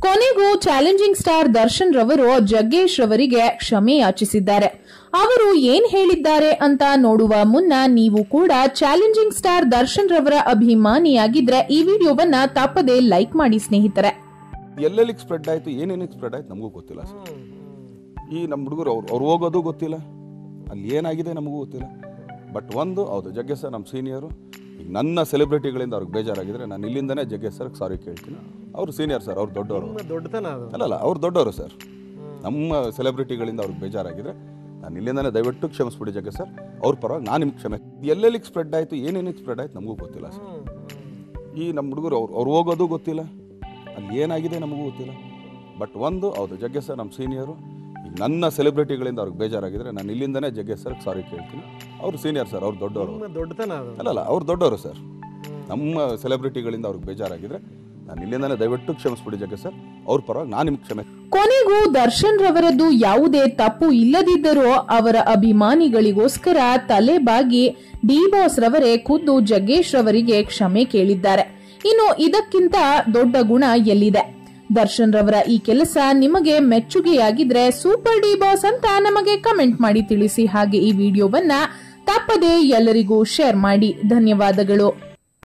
ಕೊನೆಗೂ challenging star Darshan ರವರು ಜಗ್ಗೇಶ್ ರವರಿಗೆ ಕ್ಷಮೆ ಯಾಚಿಸಿದ್ದಾರೆ ಅವರು ಏನ್ ಹೇಳಿದ್ದಾರೆ ಅಂತ ನೋಡುವ ಮುನ್ನ ನೀವು ಕೂಡ ಚಾಲೆಂಜಿಂಗ್ ಸ್ಟಾರ್ ದರ್ಶನ್ ರವರ ಅಭಿಮಾನಿಯಾಗಿದ್ರೆ ಈ ವಿಡಿಯೋವನ್ನ ತಪ್ಪದೆ ಲೈಕ್ ಮಾಡಿ ಸ್ನೇಹಿತರೆ ಎಲ್ಲೆಲ್ಲಿಗೆ ಸ್ಪ್ರೆಡ್ ಆಯಿತು ಏನೇನಿಗೆ ಸ್ಪ್ರೆಡ್ ಆಯ್ತು ನಮಗೂ ಗೊತ್ತಿಲ್ಲ ಸರ್ ಈ ನಮ್ಮ ಹುಡುಗರು ಅವ್ರು ಅವ್ರು ಹೋಗೋದು ಗೊತ್ತಿಲ್ಲ ಅಲ್ಲಿ ಏನಾಗಿದೆ ನಮಗೂ ಗೊತ್ತಿಲ್ಲ ಬಟ್ ಒಂದು ಹೌದು ಜಗ್ಗೇಶ್ ಸರ್ ನಮ್ಮ ಸೀನಿಯರು ಈಗ ನನ್ನ ಸೆಲೆಬ್ರಿಟಿಗಳಿಂದ ಅವ್ರಿಗೆ ಬೇಜಾರಾಗಿದ್ರೆ ನಾನು ಇಲ್ಲಿಂದನೇ ಜಗ್ಗೇಶ್ ಸರ್ಗೆ ಸಾರಿ ಕೇಳ್ತೀನಿ ಅವರು ಸೀನಿಯರ್ ಸರ್ ಅವ್ರು ದೊಡ್ಡವರು ನಿಮ್ಮ ದೊಡ್ಡತನ ಅದು ಅಲ್ಲಲ್ಲ ಅವ್ರು ದೊಡ್ಡವರು ಸರ್ ನಮ್ಮ ಸೆಲೆಬ್ರಿಟಿಗಳಿಂದ ಅವ್ರಿಗೆ ಬೇಜಾರಾಗಿದ್ರೆ ನಾನು ಇಲ್ಲಿಂದನೇ ದಯವಿಟ್ಟು ಕ್ಷಮಿಸ್ಬಿಡಿ ಜಗ್ಗೇಶ್ ಸರ್ ಅವ್ರ ಪರವಾಗಿ ನಾನು ನಿಮ್ಗೆ ಕ್ಷಮೆ ಎಲ್ಲೆಲ್ಲಿಗೆ ಸ್ಪ್ರೆಡ್ ಆಯಿತು ಏನೇನಿಗೆ ಸ್ಪ್ರೆಡ್ ಆಯ್ತು ನಮಗೂ ಗೊತ್ತಿಲ್ಲ ಸರ್ ಈ ನಮ್ಮ ಹುಡುಗರು ಅವ್ರು ಅವ್ರು ಹೋಗೋದು ಗೊತ್ತಿಲ್ಲ ಅಲ್ಲಿ ಏನಾಗಿದೆ ನಮಗೂ ಗೊತ್ತಿಲ್ಲ ಬಟ್ ಒಂದು ಹೌದು ಜಗ್ಗೇಶ್ ಸರ್ ನಮ್ಮ ಸೀನಿಯರು ಈಗ ನನ್ನ ಸೆಲೆಬ್ರಿಟಿಗಳಿಂದ ಅವ್ರಿಗೆ ಬೇಜಾರಾಗಿದ್ರೆ ನಾನು ಇಲ್ಲಿಂದನೇ ಜಗ್ಗೇಶ್ ಸರ್ಗೆ ಸಾರಿ ಕೇಳ್ತೀನಿ ಅವರು ಸೀನಿಯರ್ ಸರ್ ಅವ್ರು ದೊಡ್ಡವರು ನಿಮ್ಮ ದೊಡ್ಡತನ ಅದು ಅಲ್ಲಲ್ಲ ಅವ್ರು ದೊಡ್ಡವರು ಸರ್ ನಮ್ಮ ಸೆಲೆಬ್ರಿಟಿಗಳಿಂದ ಅವ್ರಿಗೆ ಬೇಜಾರಾಗಿದ್ರೆ ನಾನು ಇಲ್ಲಿಂದನೇ ದಯವಿಟ್ಟು ಕ್ಷಮಿಸ್ಬಿಡಿ ಜಗ್ಗೇಶ್ ಸರ್ ಅವ್ರ ಪರವಾಗಿ ನಾನು ನಿಮ್ಗೆ ಕ್ಷಮೆ ಕೊನೆಗೂ ದರ್ಶನ್ ರವರದ್ದು ಯಾವುದೇ ತಪ್ಪು ಇಲ್ಲದಿದ್ದರೂ ಅವರ ಅಭಿಮಾನಿಗಳಿಗೋಸ್ಕರ ತಲೆಬಾಗಿ ಡಿ ಬಾಸ್ ರವರೇ ಖುದ್ದು ಜಗ್ಗೇಶ್ ರವರಿಗೆ ಕ್ಷಮೆ ಕೇಳಿದ್ದಾರೆ ಇನ್ನು ಇದಕ್ಕಿಂತ ದೊಡ್ಡ ಗುಣ ಎಲ್ಲಿದೆ ದರ್ಶನ್ ರವರ ಈ ಕೆಲಸ ನಿಮಗೆ ಮೆಚ್ಚುಗೆಯಾಗಿದ್ರೆ ಸೂಪರ್ ಡಿ ಬಾಸ್ ಅಂತ ನಮಗೆ ಕಮೆಂಟ್ ಮಾಡಿ ತಿಳಿಸಿ ಹಾಗೆ ಈ ವಿಡಿಯೋವನ್ನ ತಪ್ಪದೆ ಎಲ್ಲರಿಗೂ ಶೇರ್ ಮಾಡಿ ಧನ್ಯವಾದಗಳು